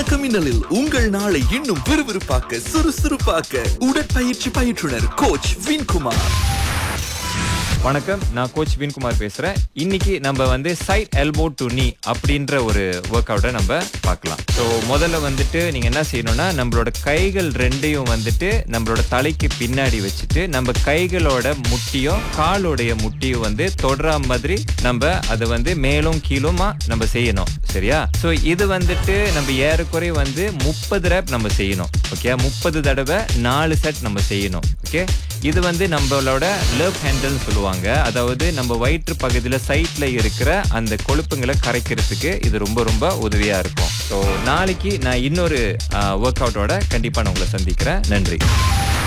வணக்கம் மின்னலில் உங்கள் நாளை இன்னும் விறுவிறுப்பாக்க சுறுசுறுப்பாக்க உடற்பயிற்சி பயிற்றுனர் கோச் வின்குமார் வணக்கம் நான் கோச் வின்குமார் பேசுறேன் இன்னைக்கு நம்ம வந்து சைட் எல்போ டு நீ அப்படின்ற ஒரு ஒர்க் அவுட்டை நம்ம பார்க்கலாம் ஸோ முதல்ல வந்துட்டு நீங்க என்ன செய்யணும்னா நம்மளோட கைகள் ரெண்டையும் வந்துட்டு நம்மளோட தலைக்கு பின்னாடி வச்சுட்டு நம்ம கைகளோட முட்டியும் காலோடைய முட்டியும் வந்து தொடர மாதிரி நம்ம அதை வந்து மேலும் கீழுமா நம்ம செய்யணும் சரியா ஸோ இது வந்துட்டு நம்ம ஏறக்குறைய வந்து முப்பது ரேப் நம்ம செய்யணும் ஓகே முப்பது தடவை நாலு செட் நம்ம செய்யணும் ஓகே இது வந்து நம்மளோட லவ் ஹேண்டில்னு சொல்லுவாங்க அதாவது நம்ம வயிற்று பகுதியில் சைட்ல இருக்கிற அந்த கொழுப்புங்களை கரைக்கிறதுக்கு இது ரொம்ப ரொம்ப உதவியா இருக்கும் ஸோ நாளைக்கு நான் இன்னொரு ஒர்க் அவுட்டோட கண்டிப்பா நான் உங்களை சந்திக்கிறேன் நன்றி